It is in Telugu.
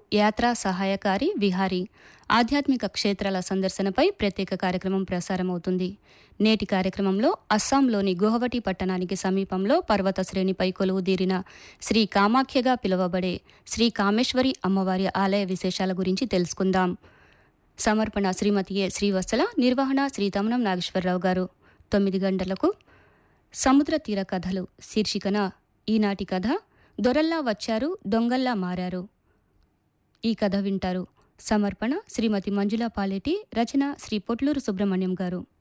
యాత్రా సహాయకారి విహారీ ఆధ్యాత్మిక క్షేత్రాల సందర్శనపై ప్రత్యేక కార్యక్రమం ప్రసారమవుతుంది నేటి కార్యక్రమంలో అస్సాంలోని గుహవటి పట్టణానికి సమీపంలో పర్వత శ్రేణిపై కొలువుదీరిన శ్రీ కామాఖ్యగా పిలువబడే శ్రీ కామేశ్వరి అమ్మవారి ఆలయ విశేషాల గురించి తెలుసుకుందాం సమర్పణ శ్రీమతి ఏ శ్రీవత్సల నిర్వహణ శ్రీ తమనం నాగేశ్వరరావు గారు తొమ్మిది గంటలకు సముద్ర తీర కథలు శీర్షికన ఈనాటి కథ దొరల్లా వచ్చారు దొంగల్లా మారారు ఈ కథ వింటారు సమర్పణ శ్రీమతి మంజులా పాలేటి రచన శ్రీ పొట్లూరు సుబ్రహ్మణ్యం గారు